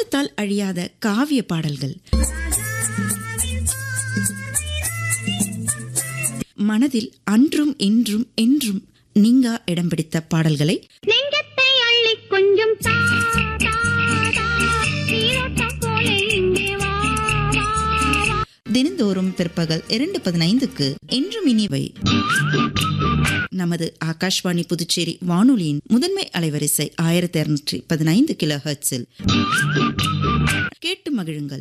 காலத்தால் அழியாத காவிய பாடல்கள் மனதில் அன்றும் இன்றும் என்றும் நீங்கா இடம் பிடித்த பாடல்களை நெஞ்சத்தை அள்ளி கொஞ்சம் தா, தா, தா. நீரோட்டம் போல இங்கே வா, வா, வா. தினந்தோறும் பிற்பகல் இரண்டு பதினைந்துக்கு என்றும் இனிவை நமது ஆகாஷ்வாணி புதுச்சேரி வானொலியின் முதன்மை அலைவரிசை ஆயிரத்தி இருநூற்றி பதினைந்து கிலோ ஹெர்ட்ஸில் கேட்டு மகிழுங்கள்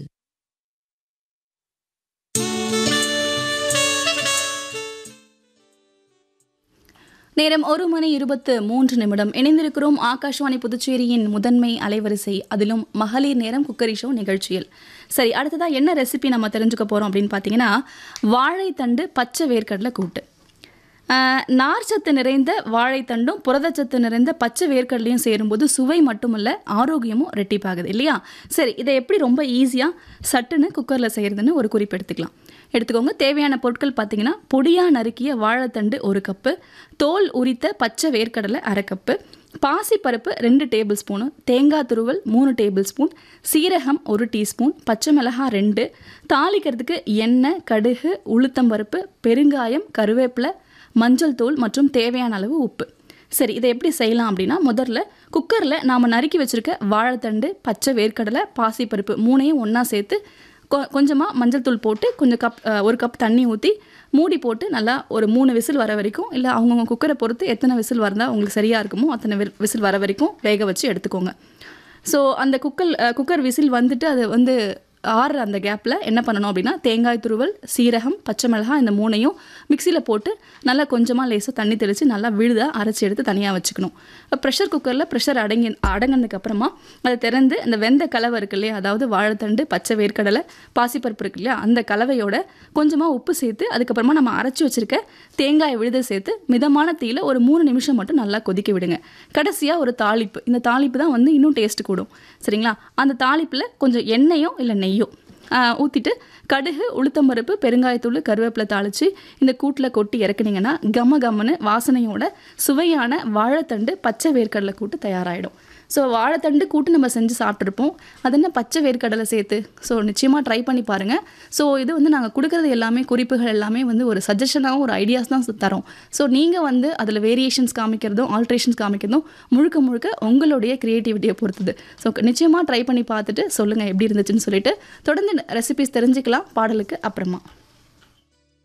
நேரம் ஒரு மணி இருபத்து மூன்று நிமிடம் இணைந்திருக்கிறோம் ஆகாஷ்வாணி புதுச்சேரியின் முதன்மை அலைவரிசை அதிலும் மகளிர் நேரம் குக்கரி ஷோ நிகழ்ச்சியில் சரி அடுத்ததா என்ன ரெசிபி நம்ம தெரிஞ்சுக்க போறோம் அப்படின்னு பார்த்தீங்கன்னா வாழைத்தண்டு பச்சை வேர்க்கடலை கூட்டு ஆஹ், நார்ச்சத்து நிறைந்த வாழைத்தண்டும் புரதச்சத்து நிறைந்த பச்சை வேர்க்கடலையும் சேரும்போது சுவை மட்டுமல்ல ஆரோக்கியமும் ரெட்டிப்பாகுது இல்லையா சரி இதை எப்படி ரொம்ப ஈஸியாக சட்டுன்னு குக்கரில் செய்கிறதுன்னு ஒரு குறிப்பு எடுத்துக்கலாம் எடுத்துக்கோங்க தேவையான பொருட்கள் பார்த்தீங்கன்னா பொடியாக நறுக்கிய வாழைத்தண்டு ஒரு கப்பு தோல் உரித்த பச்சை வேர்க்கடலை அரை கப்பு பாசிப்பருப்பு ரெண்டு டேபிள் ஸ்பூனு தேங்காய் துருவல் மூணு டேபிள் ஸ்பூன் சீரகம் ஒரு டீஸ்பூன் பச்சை மிளகாய் ரெண்டு தாளிக்கிறதுக்கு எண்ணெய் கடுகு உளுத்தம்பருப்பு பெருங்காயம் கருவேப்பிலை மஞ்சள் தூள் மற்றும் தேவையான அளவு உப்பு சரி இதை எப்படி செய்யலாம் அப்படின்னா முதல்ல குக்கரில் நாம் நறுக்கி வச்சுருக்க வாழைத்தண்டு பச்சை வேர்க்கடலை பாசிப்பருப்பு மூணையும் ஒன்றா சேர்த்து கொ கொஞ்சமாக மஞ்சள் தூள் போட்டு கொஞ்சம் கப் அஹ், ஒரு கப் தண்ணி ஊற்றி மூடி போட்டு நல்லா ஒரு மூணு விசில் வர வரைக்கும் இல்லை அவங்கவுங்க குக்கரை பொறுத்து எத்தனை விசில் வரந்தால் உங்களுக்கு சரியாக இருக்குமோ அத்தனை வி- விசில் வர வரைக்கும் வேக வச்சு எடுத்துக்கோங்க ஸோ அந்த குக்கர் குக்கர் விசில் வந்துட்டு அது வந்து ஆறுற அந்த கேப்பில் என்ன பண்ணணும் அப்படின்னா தேங்காய் துருவல் சீரகம் பச்சை மிளகாய் இந்த மூணையும் மிக்சியில் போட்டு நல்லா கொஞ்சமாக லேசாக தண்ணி தெளித்து நல்லா விழுதாக அரைச்சி எடுத்து தனியாக வச்சுக்கணும் ப்ரெஷர் குக்கரில் ப்ரெஷர் அடங்கி அடங்கினதுக்கு அப்புறமா அதை திறந்து அந்த வெந்த கலவை இருக்கு இல்லையா அதாவது வாழைத்தண்டு பச்சை வேர்க்கடலை பாசிப்பருப்பு இருக்கு இல்லையா அந்த கலவையோட கொஞ்சமாக உப்பு சேர்த்து அதுக்கப்புறமா நம்ம அரைச்சி வச்சிருக்க தேங்காய் விழுத சேர்த்து மிதமான தீயில ஒரு மூணு நிமிஷம் மட்டும் நல்லா கொதிக்க விடுங்க கடைசியாக ஒரு தாளிப்பு இந்த தாளிப்பு தான் வந்து இன்னும் டேஸ்ட் கூடும் சரிங்களா அந்த தாளிப்பில் கொஞ்சம் எண்ணெயோ இல்லை நெய்யோ ஊற்றிட்டு கடுகு உளுத்தம்பருப்பு பெருங்காயத்தூள் கருவேப்பிலை தாளித்து இந்த கூட்டில் கொட்டி இறக்குனீங்கன்னா கம கம்மன்னு வாசனையோட சுவையான வாழைத்தண்டு பச்சை வேர்க்கடலை கூட்டு தயாராகிடும் ஸோ வாழைத்தண்டு கூட்டு நம்ம செஞ்சு சாப்பிட்ருப்போம் அது என்ன பச்சை வேர்க்கடலை சேர்த்து ஸோ நிச்சயமாக ட்ரை பண்ணி பாருங்கள் ஸோ இது வந்து நாங்கள் கொடுக்குறது எல்லாமே குறிப்புகள் எல்லாமே வந்து ஒரு சஜஷனாகவும் ஒரு ஐடியாஸ் தான் தரோம் ஸோ நீங்கள் வந்து அதில் வேரியேஷன்ஸ் காமிக்கிறதும் ஆல்ட்ரேஷன்ஸ் காமிக்கிறதும் முழுக்க முழுக்க உங்களுடைய க்ரியேட்டிவிட்டியை பொறுத்தது ஸோ நிச்சயமாக ட்ரை பண்ணி பார்த்துட்டு சொல்லுங்கள் எப்படி இருந்துச்சுன்னு சொல்லிட்டு தொடர்ந்து ரெசிபிஸ் தெரிஞ்சுக்கலாம் பாடலுக்கு அப்புறமா